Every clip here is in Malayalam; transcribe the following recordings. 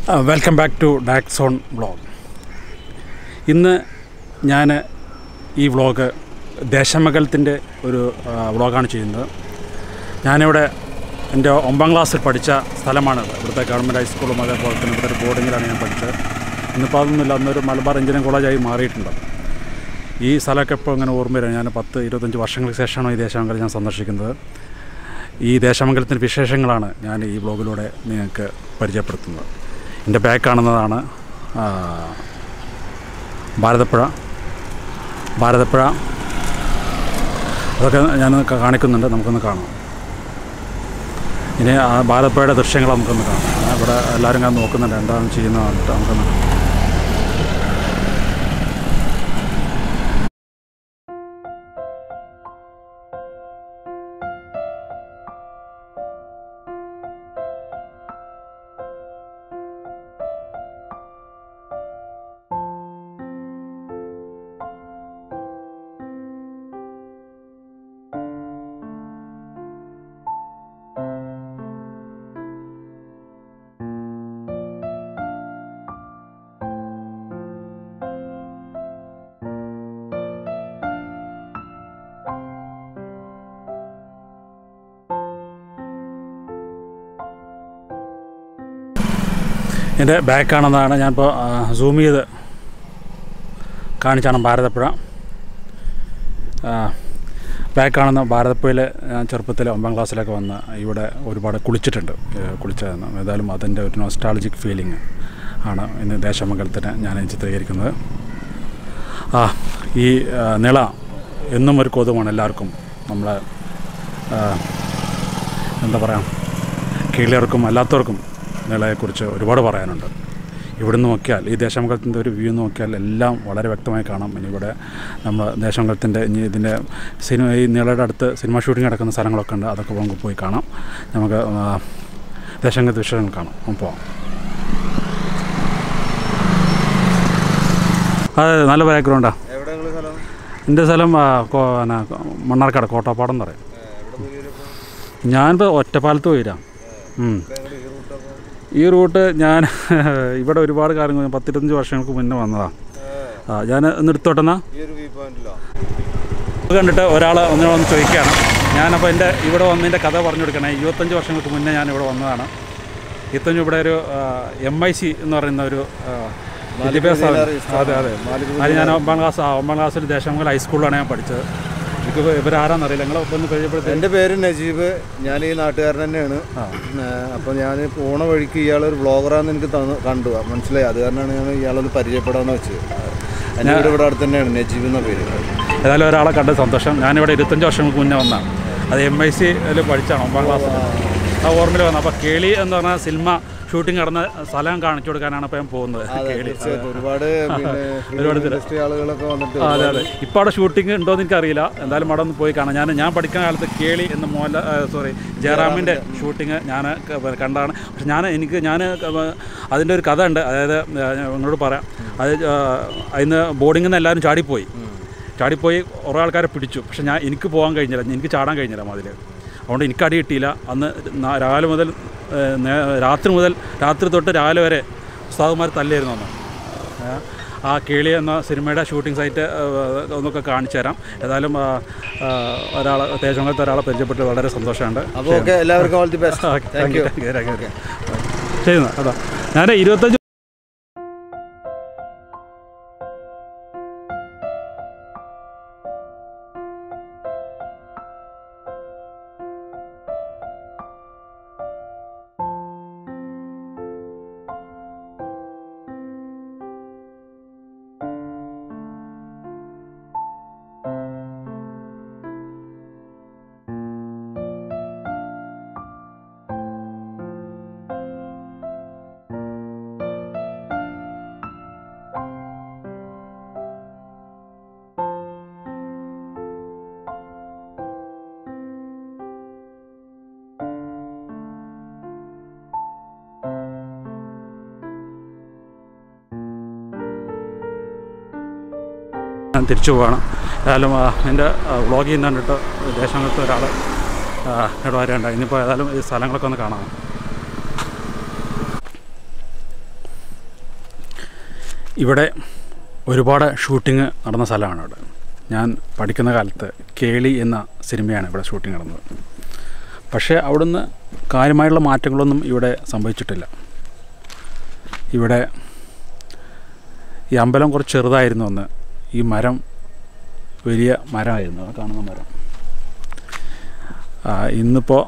വെൽക്കം ബാക്ക് ടു ഡാക്സോൺ വ്ളോഗ് ഇന്ന് ഞാൻ ഈ വ്ളോഗ് ദേശമംഗലത്തിൻ്റെ ഒരു ആ, വ്ളോഗാണ് ചെയ്യുന്നത് ഞാനിവിടെ എൻ്റെ ഒമ്പതാം ക്ലാസ്സിൽ പഠിച്ച സ്ഥലമാണിത് ഇവിടുത്തെ ഗവൺമെൻറ് ഹൈസ്കൂളും അതേപോലെ തന്നെ ഇവിടുത്തെ ഒരു ബോർഡിങ്ങിലാണ് ഞാൻ പഠിച്ചത് ഇന്നിപ്പോൾ അതൊന്നുമില്ല അന്നൊരു മലബാർ എഞ്ചിനീയറിംഗ് കോളേജായി മാറിയിട്ടുണ്ട് ഈ സ്ഥലമൊക്കെ ഇപ്പോൾ ഇങ്ങനെ ഓർമ്മ വരും ഞാൻ പത്ത് ഇരുപത്തഞ്ച് വർഷങ്ങൾക്ക് ശേഷമാണ് ഈ ദേശമംഗലം ഞാൻ സന്ദർശിക്കുന്നത് ഈ ദേശമംഗലത്തിൻ്റെ വിശേഷങ്ങളാണ് ഞാൻ ഈ വ്ളോഗിലൂടെ നിങ്ങൾക്ക് പരിചയപ്പെടുത്തുന്നത് എൻ്റെ ബാക്ക് കാണുന്നതാണ് ആ, ഭാരതപ്പുഴ ഭാരതപ്പുഴ അതൊക്കെ ഞാൻ കാണിക്കുന്നുണ്ട് നമുക്കൊന്ന് കാണാം ഇനി ആ ഭാരതപ്പുഴയുടെ ദൃശ്യങ്ങൾ നമുക്കൊന്ന് കാണാം ആ, ഇവിടെ എല്ലാവരും ഞാൻ നോക്കുന്നുണ്ട് എന്താണ് ചെയ്യുന്നതെന്നിട്ട് നമുക്കൊന്ന് എൻ്റെ ബാക്ക് കാണുന്നതാണ് ഞാനിപ്പോൾ സൂം ചെയ്ത് കാണിച്ചാണ് ഭാരതപ്പുഴ ബാക്ക് കാണുന്ന ഭാരതപ്പുഴയിൽ ഞാൻ ചെറുപ്പത്തിൽ ഒമ്പതാം ക്ലാസ്സിലൊക്കെ വന്ന് ഇവിടെ ഒരുപാട് കുളിച്ചിട്ടുണ്ട് ഏഹ് കുളിച്ചതെന്ന് ഏതായാലും അതിൻ്റെ ഒരു നോസ്റ്റാളജിക് ഫീലിംഗ് ആണ് ഇന്ന് ദേശമംഗലത്തിന് ഞാൻ ചിത്രീകരിക്കുന്നത് ആ ഈ ആ, നിള എന്നും ഒരു കൊതുമാണ് എല്ലാവർക്കും നമ്മളെ ആ, എന്താ പറയുക കീഴിയർക്കും അല്ലാത്തവർക്കും നിളയെക്കുറിച്ച് ഒരുപാട് പറയാനുണ്ട് ഇവിടുന്ന് നോക്കിയാൽ ഈ ദേശമംഗലത്തിൻ്റെ ഒരു വ്യൂ നോക്കിയാൽ എല്ലാം വളരെ വ്യക്തമായി കാണാം ഇനി ഇവിടെ നമ്മൾ ദേശമംഗലത്തിൻ്റെ ഇനി ഇതിൻ്റെ സിനിമ ഈ നിളയുടെ അടുത്ത് സിനിമ ഷൂട്ടിംഗ് നടക്കുന്ന സ്ഥലങ്ങളൊക്കെ ഉണ്ട് അതൊക്കെ നമുക്ക് പോയി കാണാം നമുക്ക് ആ, ദേശമംഗലത്തെ വിഷയങ്ങൾ കാണാം നമുക്ക് പോവാം അത് നല്ല ബാക്ക്ഗ്രൗണ്ടാണ് എവിടെ നിങ്ങള് സ്ഥലം എൻ്റെ സ്ഥലം ആ, കോ- പിന്നെ മണ്ണാർക്കാട് കോട്ടപ്പാടം എന്ന് പറയും ഏ, എവിടെ പോയി വരും ഇപ്പൊ? ഞാനിപ്പോൾ ഒറ്റപ്പാലത്ത് പോയിരാം ഉം. ഇപ്പൊ എങ്ങട് ഈ route അപ്പൊ? ഈ റൂട്ട് ഞാൻ ഇവിടെ ഒരുപാട് കാര്യങ്ങൾ പത്തിരുപത്തഞ്ച് വർഷങ്ങൾക്ക് മുന്നേ വന്നതാണ് ഏ, ആ ഞാൻ ഒന്ന് എടുത്തോട്ടെന്നാ ഈ ഒരു വ്യൂ പോയിന്റിലോ ഇത് കണ്ടിട്ട് ഒരാൾ ഒന്നിനൊന്ന് ചോദിക്കുകയാണ് ഞാനപ്പോൾ എൻ്റെ ഇവിടെ വന്നതിൻ്റെ കഥ പറഞ്ഞു കൊടുക്കണേ ഇരുപത്തഞ്ച് വർഷങ്ങൾക്ക് മുന്നേ ഞാൻ ഇവിടെ വന്നതാണ് ഇരുപത്തഞ്ച് ഇവിടെ ഒരു എം ഐ സി എന്ന് പറയുന്ന ഒരു ആ, വിദ്യാഭ്യാസ സ്ഥാപനം. അതെ അതെ അത് ഞാൻ ഒമ്പതാം ക്ലാസ് ആ ഒമ്പതാം ക്ലാസ്സിൽ ദേശമംഗൽ ഹൈസ്കൂളിലാണ് ഞാൻ പഠിച്ചത് എനിക്ക് ഇവരാരാന്നറിയില്ല നിങ്ങളെ ഒന്ന് പരിചയപ്പെടുത്തി എൻ്റെ പേര് നജീബ് ഞാൻ ഈ നാട്ടുകാരൻ തന്നെയാണ് ആ. അപ്പോൾ ഞാൻ പോണ വഴിക്ക് ഇയാളൊരു ബ്ലോഗറാന്ന് എനിക്ക് തന്നു കണ്ടു മനസ്സിലായി അത് കാരണമാണ് ഞാൻ ഇയാളൊന്ന് പരിചയപ്പെടാന്ന് വെച്ചത് എൻ്റെ വീട് ഇവിടെ അടുത്ത് തന്നെയാണ് നജീബ് എന്ന പേര് ഏതായാലും ഒരാളെ കണ്ട സന്തോഷം ഞാനിവിടെ ഇരുപത്തഞ്ച് വർഷങ്ങൾക്ക് മുന്നേ വന്നതാണ് അത് എം ഐ സിയിൽ പഠിച്ചാണ് ഒമ്പതാം ക്ലാസ്സിൽ ആ ഓർമ്മയിൽ വന്നത് അപ്പോൾ കേളി എന്ന് പറഞ്ഞ സിനിമ ഷൂട്ടിംഗ് നടന്ന സ്ഥലം കാണിച്ചു കൊടുക്കാനാണ് ഇപ്പോൾ ഞാൻ പോകുന്നത് അതെ കേളി തീർച്ചയായിട്ടും ഒരുപാട് പിന്നെ ഇൻഡസ്ട്രി ആളുകളൊക്കെ വന്നിട്ട് ആ, അതെ അതെ ഇപ്പോൾ അവിടെ ഷൂട്ടിംഗ് ഉണ്ടോ എന്ന് എനിക്കറിയില്ല എന്തായാലും അവിടെ ഒന്ന് പോയി കാണാം ഞാൻ ഞാൻ പഠിക്കുന്ന കാലത്ത് കേളി എന്ന മോഹൻല സോറി ജയറാമിൻ്റെ ഷൂട്ടിംഗ് ഞാൻ ക- കണ്ടതാണ് പക്ഷെ ഞാൻ എനിക്ക് ഞാൻ അതിൻ്റെ ഒരു കഥ ഉണ്ട് അതായത് ആ, ഞാൻ നിങ്ങളോട് പറയാം അത് ആ, അതിന് ബോർഡിങ്ങിൽ നിന്ന് എല്ലാവരും ചാടിപ്പോയി ചാടിപ്പോയി കുറേ ആൾക്കാരെ പിടിച്ചു പക്ഷെ ഞാൻ എനിക്ക് പോകാൻ കഴിഞ്ഞില്ല എനിക്ക് ചാടാൻ കഴിഞ്ഞില്ല അതിൽ അതുകൊണ്ട് എനിക്ക് അടി കിട്ടിയില്ല അന്ന് നാ- രാവിലെ മുതൽ ഏ, നേ- രാത്രി മുതൽ രാത്രി തൊട്ട് രാവിലെ വരെ ഉസ്താദുമാർ തല്ലായിരുന്നു അന്ന് ഏ, ആ കേളി എന്ന സിനിമയുടെ ഷൂട്ടിംഗ് സൈറ്റ് ഏ, ഒന്നൊക്കെ കാണിച്ചു തരാം ഏതായാലും ഒരാൾ തേജമംഗലത്തെ ഒരാളെ പരിചയപ്പെട്ട് വളരെ സന്തോഷമുണ്ട് അപ്പോൾ ഓക്കെ എല്ലാവർക്കും all the best thank you ചെയ്യുന്നു കേട്ടോ ഞാൻ ഇരുപത്തഞ്ച് ഞാൻ തിരിച്ചു പോവാണ് ഏതായാലും ആ, എൻ്റെ വ്ളോഗ് ചെയ്യുന്ന കണ്ടിട്ട് ദേശാംഗത്തെ ഒരാൾ ഇവിടെ വരേണ്ട ഇനിയിപ്പോൾ ഏതായാലും ഈ സ്ഥലങ്ങളൊക്കെ ഒന്ന് കാണാം ഇവിടെ ഒരുപാട് ഷൂട്ടിംഗ് നടന്ന സ്ഥലമാണ് ഇവിടെ ഞാൻ പഠിക്കുന്ന കാലത്ത് കേളി എന്ന സിനിമയാണ് ഇവിടെ ഷൂട്ടിംഗ് നടന്നത് പക്ഷേ അവിടുന്ന് കാര്യമായുള്ള മാറ്റങ്ങളൊന്നും ഇവിടെ സംഭവിച്ചിട്ടില്ല ഇവിടെ ഈ അമ്പലം കുറച്ച് ചെറുതായിരുന്നു അന്ന് ഈ മരം വലിയ മരമായിരുന്നു ആ കാണുന്ന മരം ആ, ഇന്നിപ്പോൾ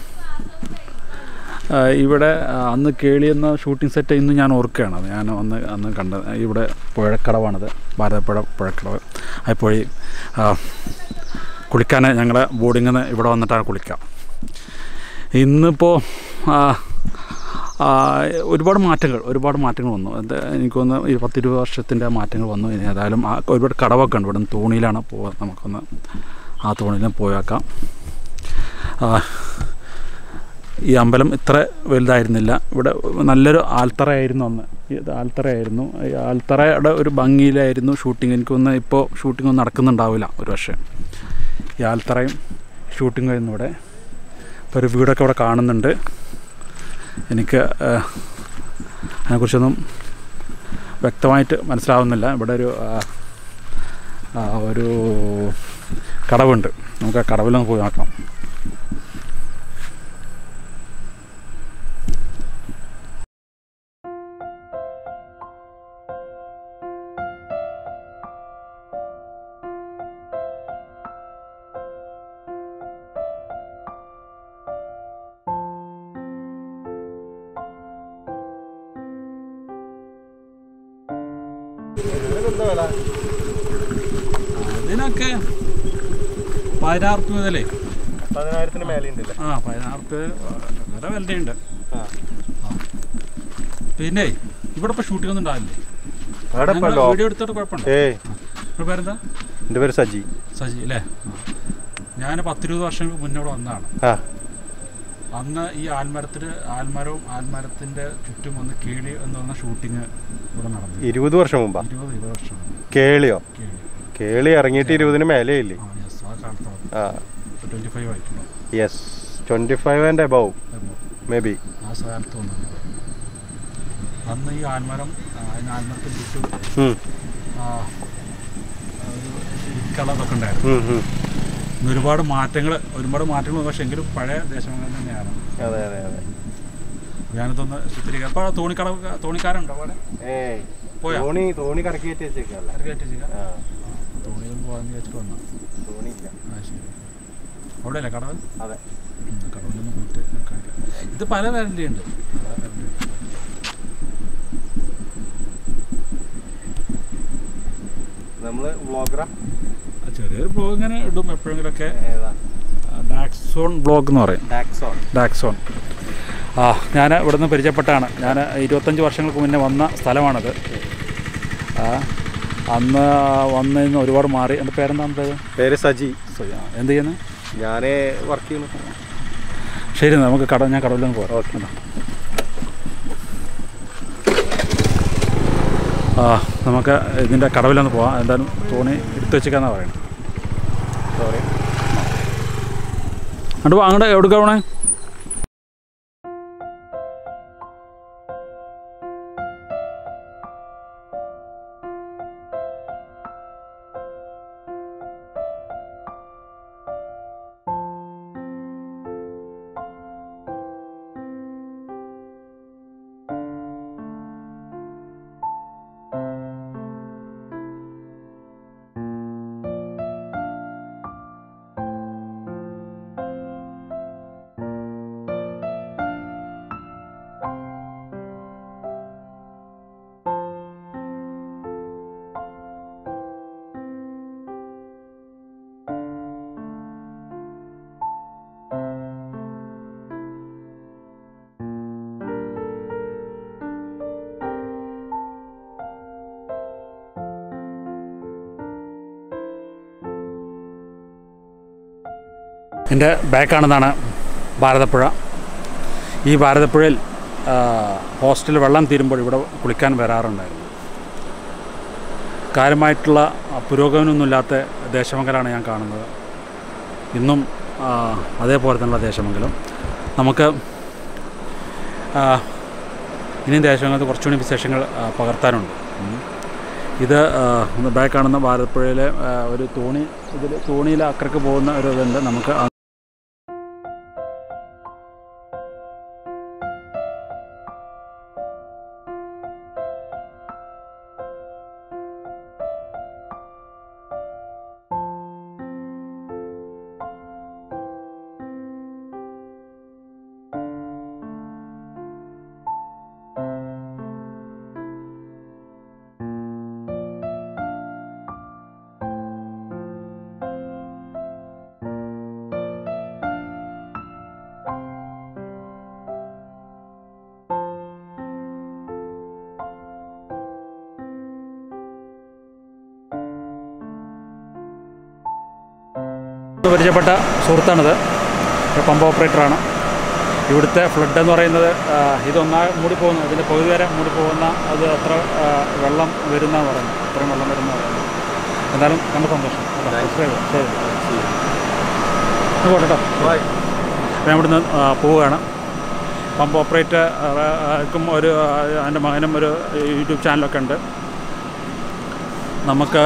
ആ, ഇവിടെ ആ, അന്ന് കേളി എന്ന ഷൂട്ടിംഗ് സെറ്റ് ഇന്ന് ഞാൻ ഓർക്കുകയാണ് അത് ഞാൻ അന്ന് അന്ന് കണ്ടത് ഇവിടെ പുഴക്കടവാണത് ഭാരതപ്പുഴ പുഴക്കടവ് അപ്പോൾ ഈ ആ, കുളിക്കാൻ ഞങ്ങൾ ബോർഡിങ്ങിൽ നിന്ന് ഇവിടെ വന്നിട്ടാണ് കുളിക്കുക ഇന്നിപ്പോൾ ആ, ആ, ഒരുപാട് മാറ്റങ്ങൾ ഒരുപാട് മാറ്റങ്ങൾ വന്നു അത് എനിക്ക് തോന്നുന്നു ഈ പത്തിരുപത് വർഷത്തിൻ്റെ മാറ്റങ്ങൾ വന്നു ഇനി ഏതായാലും ആ ഒരുപാട് കടവൊക്കെ ഉണ്ട് ഇവിടെ നിന്ന് തോണിയിലാണ് പോവുക നമുക്കൊന്ന് ആ തോണിയിലും പോയേക്കാം ആ, ഈ അമ്പലം ഇത്ര വലുതായിരുന്നില്ല ഇവിടെ നല്ലൊരു ആൽത്തറയായിരുന്നു അന്ന് ഇത് ആൽത്തറയായിരുന്നു ഈ ആൽത്തറയുടെ ഒരു ഭംഗിയിലായിരുന്നു ഷൂട്ടിംഗ് എനിക്കൊന്ന് ഇപ്പോൾ ഷൂട്ടിംഗ് ഒന്നും നടക്കുന്നുണ്ടാവില്ല ഒരു പക്ഷേ ഈ ആൽത്തറയും ഷൂട്ടിംഗ് ആയിരുന്നു ഇവിടെ ഇപ്പോൾ ഒരു വീടൊക്കെ ഇവിടെ കാണുന്നുണ്ട് എനിക്ക് ആ, അതിനെക്കുറിച്ചൊന്നും വ്യക്തമായിട്ട് മനസ്സിലാവുന്നില്ല ഇവിടെ ഒരു ആ, ആ, ഒരു കടവുണ്ട് നമുക്ക് ആ കടവിലൊന്ന് പോയി നോക്കാം അതിനൊക്കെ പതിനാറ് രൂപ മുതലേ പതിനായിരത്തിന് മേലെ ഉണ്ടല്ലേ ആ പതിനാറ് രൂപ വളരെ വിലയുണ്ട് പിന്നെ ഇവിടെ ഇപ്പോൾ ഷൂട്ടിംഗ് ഒന്നും ഉണ്ടാവില്ലേ ഞങ്ങള് വീഡിയോ എടുത്തിട്ട് കുഴപ്പമുണ്ടോ ഏയ് ഇവിടെ പേരെന്താ എൻ്റെ പേര് സജി സജി അല്ലേ ഞാൻ പത്തിരുപത് വർഷം മുന്നേ ഇവിടെ വന്നതാണ് ആ അന്ന് ഈ ആൽമരത്തിൽ ആൽമരവും ആൽമരത്തിൻ്റെ ചുറ്റും വന്ന് കീഴി എന്ന് പറഞ്ഞ ഷൂട്ടിങ് ഇവിടെ നടന്നു ഇരുപത് വർഷം മുമ്പാ ഇരുപത് ഇരുപത് വർഷം കേളിയോ കീഴി കേളി ഇറങ്ങിയിട്ട് ഇരുപതിന് മേലെ ഇല്ലേ ആ യെസ് ആ കാലത്താണ് ആ ട്വൻറ്റി ഫൈവ് ആയിട്ടുണ്ടോ yes twenty five and above maybe ആ സ്ഥലത്ത് വന്നത് അന്ന് ഈ ആൽമരം ആ, അതിന് ആൽമരത്തിന് ചുറ്റും ആ, ഒരു ഇരിക്കളതൊക്കെ ഉണ്ടായിരുന്നു ഇന്ന് ഒരുപാട് മാറ്റങ്ങൾ ഒരുപാട് മാറ്റങ്ങൾ വന്നു. പക്ഷേ എങ്കിലും പഴയ ദേശങ്ങൾ തന്നെയാണ് അതെ അതെ അതെ ഞാനിതൊന്ന് ചിത്രീകരിക്കാം അപ്പോൾ തോണിക്കട തോണിക്കാരുണ്ടോ അവിടെ ഏയ് പോയോ? തോണി തോണി കറക്കി കയറ്റി വെച്ചേക്കല്ല ആ ആ തോണിയൊന്നും പോകാൻ വെച്ചിട്ട് വന്നു തോണി ഇല്ല ആ ശരി അവിടെ അല്ലേ കടവ് അതെ ഉം, കടവിലൊന്ന് പോയിട്ട് കാണിക്കാം ഇത് പല വാരൻ്റിയുണ്ട് നമ്മള് വ്ളോഗറ ചെറിയൊരു ബ്ലോഗ് ഇങ്ങനെ ഇടും എപ്പോഴെങ്കിലുമൊക്കെ ഏതാ ഡാക്സോൺ ബ്ലോഗ് എന്ന് പറയും ഡാക്സോൺ ഡാക്സോൺ ആ ഞാൻ ഇവിടുന്ന് പരിചയപ്പെട്ടാണ് ഞാൻ ഇരുപത്തഞ്ച് വർഷങ്ങൾക്ക് മുന്നേ വന്ന സ്ഥലമാണത് ആ അന്ന് വന്നതിന് ഒരുപാട് മാറി എൻ്റെ പേരെന്താ പേര് പേര് സജി സോറി, ആ, എന്ത് ചെയ്യുന്നു ഞാൻ വർക്ക് ചെയ്യുന്നു ശരി എന്നാ, നമുക്ക് കട ഞാൻ കടവിലൊന്ന് പോകാം ഓക്കെ ആ നമുക്ക് ഇതിൻ്റെ കടവിലൊന്ന് പോവാം എന്തായാലും തോണി എടുത്ത് വെച്ചേക്കാന്നാണ് പറയുന്നത് സോറി അങ്ങോട്ട് അങ്ങോട്ട് എവിടെ പോണേ എൻ്റെ ബാക്കാണെന്നാണ് ഭാരതപ്പുഴ ഈ ഭാരതപ്പുഴയിൽ ആ, ഹോസ്റ്റലിൽ വെള്ളം തീരുമ്പോൾ ഇവിടെ കുളിക്കാൻ വരാറുണ്ടായിരുന്നു കാര്യമായിട്ടുള്ള ആ, പുരോഗമനമൊന്നുമില്ലാത്ത ദേശമംഗലാണ് ഞാൻ കാണുന്നത് ഇന്നും ആ, അതേപോലെ തന്നെയുള്ള ദേശമംഗലം നമുക്ക് ആ, ഇനിയും ദേശമംഗലത്ത് കുറച്ചുകൂടി വിശേഷങ്ങൾ ആ, പകർത്താനുണ്ട് ഉം. ഇത് ആ, ഒന്ന് ബാക്ക് കാണുന്ന ഭാരതപ്പുഴയിലെ ആ, ഒരു തോണി ഇതിൽ തോണിയിൽ അക്കരക്ക് പോകുന്ന ഒരു ഇതുണ്ട് നമുക്ക് ആ- പരിചയപ്പെട്ട സുഹൃത്താണിത് ഒരു പമ്പ് ഓപ്പറേറ്ററാണ് ഇവിടുത്തെ ഫ്ലഡ് എന്ന് പറയുന്നത് ആ, ഇതൊന്നാ മൂടി പോകുന്നു ഇതിൻ്റെ പകുതി വരെ മൂടി പോകുന്ന അത് അത്ര ആ, വെള്ളം വരുന്ന പറയുന്നത് അത്രയും വെള്ളം വരുന്ന പറയുന്നത് എന്തായാലും നമുക്ക് സന്തോഷം കേട്ടോ. ശരി ശരി പോട്ടെ കേട്ടോ ഞാൻ ഇവിടുന്ന് ആ, പോവുകയാണ് പമ്പ് ഓപ്പറേറ്റർക്കും ഒരു ആ, എൻ്റെ മകനും ഒരു യൂട്യൂബ് ചാനലൊക്കെ ഉണ്ട് നമുക്ക്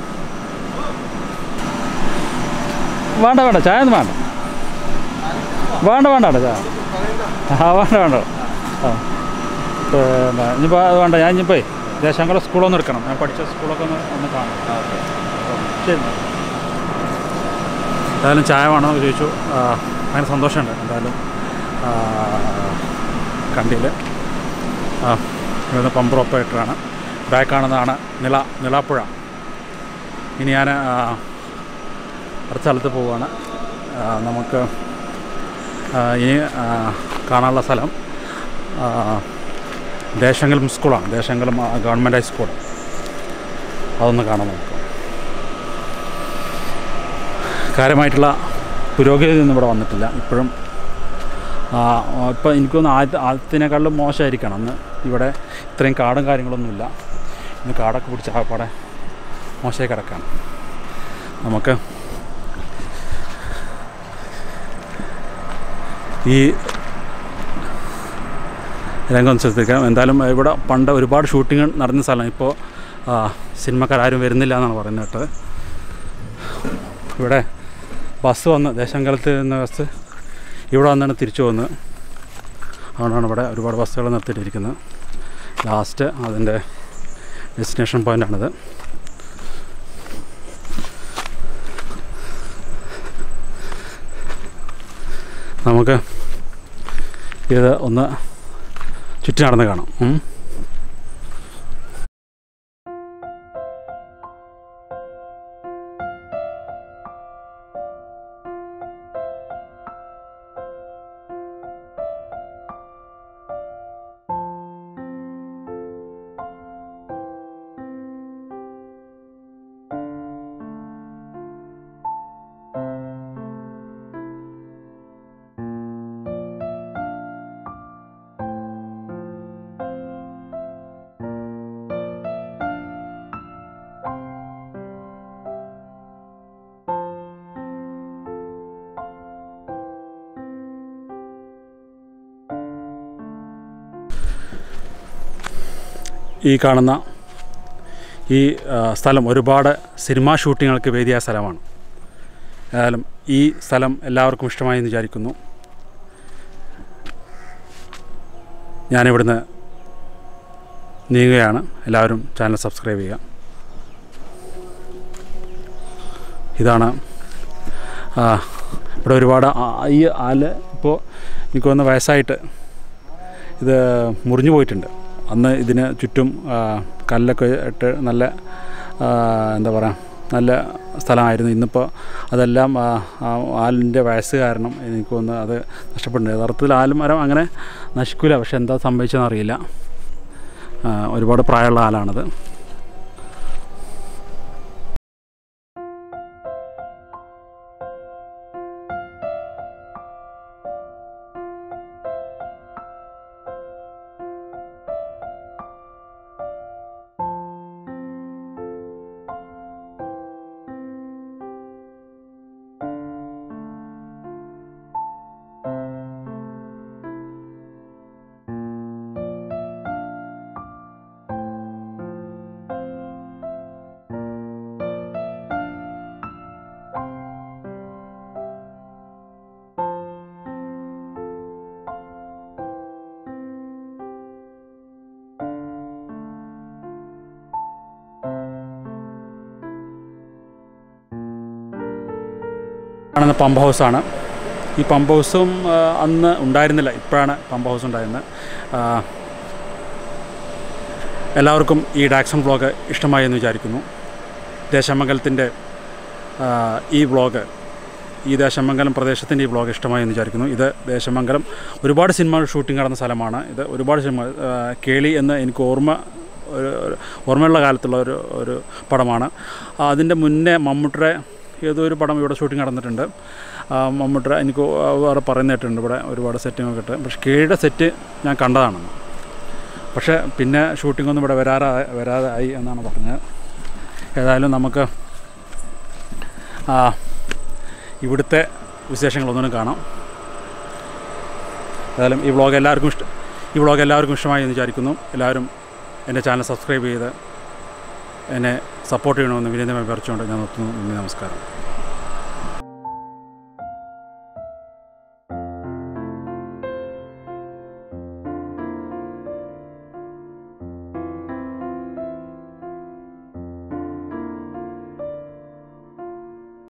വേണ്ട വേണ്ട ചായ ഒന്നും വേണ്ട വേണ്ട വേണ്ട വേണ്ട ചായ ആ വേണ്ട വേണ്ട ആ പിന്നെ ഇനിയിപ്പോൾ അത് വേണ്ട ഞാൻ ഇനിയിപ്പോൾ ദേശാങ്കല സ്കൂളൊന്ന് എടുക്കണം ഞാൻ പഠിച്ച സ്കൂളൊക്കെ ഒന്ന് ഒന്ന് കാണാം ശരി എന്തായാലും ചായ വേണമെന്ന് ചോദിച്ചു ആ, അങ്ങനെ സന്തോഷമുണ്ട് എന്തായാലും കണ്ടിയിൽ ഇവിടുന്ന് പമ്പർ ഓപ്പറേറ്ററാണ് ബാക്ക് കാണുന്നതാണ് നിള നിളാപ്പുഴ ഇനി ഞാൻ അടുത്ത സ്ഥലത്ത് പോവുകയാണ് ആ, നമുക്ക് ആ, ഇനി ആ, കാണാനുള്ള സ്ഥലം ആ, ദേശങ്കലം സ്കൂളാണ് ദേശങ്കലം ആ, ഗവൺമെൻറ് ഹൈസ്കൂൾ അതൊന്ന് കാണാൻ നമുക്ക് കാര്യമായിട്ടുള്ള പുരോഗതി ഒന്നും ഇവിടെ വന്നിട്ടില്ല ഇപ്പോഴും ഇപ്പോൾ എനിക്കൊന്ന് ആദ്യ ആദ്യത്തിനേക്കാളും മോശമായിരിക്കണം അന്ന് ഇവിടെ ഇത്രയും കാടും കാര്യങ്ങളൊന്നുമില്ല ഇന്ന് കാടൊക്കെ പിടിച്ച ആപ്പാടെ മോശമായി കിടക്കാണ് നമുക്ക് ഈ രംഗം ശ്രദ്ധിക്കാം എന്തായാലും ഇവിടെ പണ്ട് ഒരുപാട് ഷൂട്ടിങ് നടന്ന സ്ഥലം ഇപ്പോൾ സിനിമക്കാരും വരുന്നില്ല എന്നാണ് പറയുന്നത് കേട്ടത് ഇവിടെ ബസ് വന്ന് ദേശങ്കലത്ത് നിന്ന് ബസ് ഇവിടെ വന്നാണ് തിരിച്ചു വന്നത് അതുകൊണ്ടാണ് ഇവിടെ ഒരുപാട് ബസ്സുകൾ നിർത്തിയിട്ടിരിക്കുന്നത് ലാസ്റ്റ് അതിൻ്റെ ഡെസ്റ്റിനേഷൻ പോയിൻ്റാണിത് നമുക്ക് ഇത് ഒന്ന് ചുറ്റി നടന്ന് കാണാം ഉം. ഈ കാണുന്ന ഈ ആ, സ്ഥലം ഒരുപാട് സിനിമാ ഷൂട്ടിങ്ങുകൾക്ക് വേദിയായ സ്ഥലമാണ് ഏതായാലും ഈ സ്ഥലം എല്ലാവർക്കും ഇഷ്ടമായി എന്ന് വിചാരിക്കുന്നു ഞാനിവിടുന്ന് നീങ്ങുകയാണ് എല്ലാവരും ചാനൽ സബ്സ്ക്രൈബ് ചെയ്യുക ഇതാണ് ആ, ഇവിടെ ഒരുപാട് ആ- ഈ ആല് ഇപ്പോൾ എനിക്ക് തോന്നുന്ന വയസ്സായിട്ട് ഇത് മുറിഞ്ഞു പോയിട്ടുണ്ട് അന്ന് ഇതിന് ചുറ്റും ആ, കല്ലൊക്കെ ഇട്ട് നല്ല ആ, എന്താ പറയുക നല്ല സ്ഥലമായിരുന്നു ഇന്നിപ്പോൾ അതെല്ലാം ആ, ആ ആലിൻ്റെ വയസ്സ് കാരണം എനിക്ക് തോന്നുന്നു അത് നഷ്ടപ്പെടുന്നുണ്ട് യഥാർത്ഥത്തിൽ ആൽമരം അങ്ങനെ നശിക്കില്ല പക്ഷെ എന്താ സംഭവിച്ചതെന്ന് അറിയില്ല ആ, ഒരുപാട് പ്രായമുള്ള ആലാണത് കാണുന്ന പമ്പ് ഹൗസാണ് ഈ പമ്പ് ഹൗസും ആ, അന്ന് ഉണ്ടായിരുന്നില്ല ഇപ്പോഴാണ് പമ്പ് ഹൗസ് ഉണ്ടായിരുന്നത് ആ, എല്ലാവർക്കും ഈ ഡാക്സൺ വ്ളോഗ് ഇഷ്ടമായി എന്ന് വിചാരിക്കുന്നു ദേശമംഗലത്തിൻ്റെ ആ, ഈ വ്ളോഗ് ഈ ദേശമംഗലം പ്രദേശത്തിൻ്റെ ഈ വ്ളോഗ് ഇഷ്ടമായി എന്ന് വിചാരിക്കുന്നു ഇത് ദേശമംഗലം ഒരുപാട് സിനിമകൾ ഷൂട്ടിംഗ് നടന്ന സ്ഥലമാണ് ഇത് ഒരുപാട് സിനിമ ആ, കേളി എന്ന് എനിക്ക് ഓർമ്മ ഒരു ഒരു ഓർമ്മയുള്ള കാലത്തുള്ള ഒരു ഒരു പടമാണ് ആ, അതിൻ്റെ മുന്നേ മമ്മൂട്ടിയുടെ ഏതോ ഒരു പടം ഇവിടെ ഷൂട്ടിംഗ് നടന്നിട്ടുണ്ട് ആ, മമ്മൂട്ടിയുടെ എനിക്ക് വേറെ പറയുന്ന കേട്ടിട്ടുണ്ട് ഇവിടെ ഒരുപാട് സെറ്റിങ്ങൊക്കെ ഇട്ട് പക്ഷേ കേളിയുടെ സെറ്റ് ഞാൻ കണ്ടതാണെന്ന് പക്ഷേ പിന്നെ ഷൂട്ടിങ്ങൊന്നും ഇവിടെ വരാറാ വരാതെ ആയി എന്നാണ് പറഞ്ഞത് ഏതായാലും നമുക്ക് ആ, ഇവിടുത്തെ വിശേഷങ്ങളൊന്നും കാണാം ഏതായാലും ഈ വ്ളോഗ് എല്ലാവർക്കും ഇഷ്ടം ഈ വ്ളോഗ് എല്ലാവർക്കും ഇഷ്ടമായി എന്ന് വിചാരിക്കുന്നു എല്ലാവരും എൻ്റെ ചാനൽ സബ്സ്ക്രൈബ് ചെയ്ത് എന്നെ സപ്പോർട്ട് ചെയ്യണമെന്ന് വിനീതമായി പറിച്ചുകൊണ്ട് ഞാൻ നിർത്തുന്നു നന്ദി നമസ്കാരം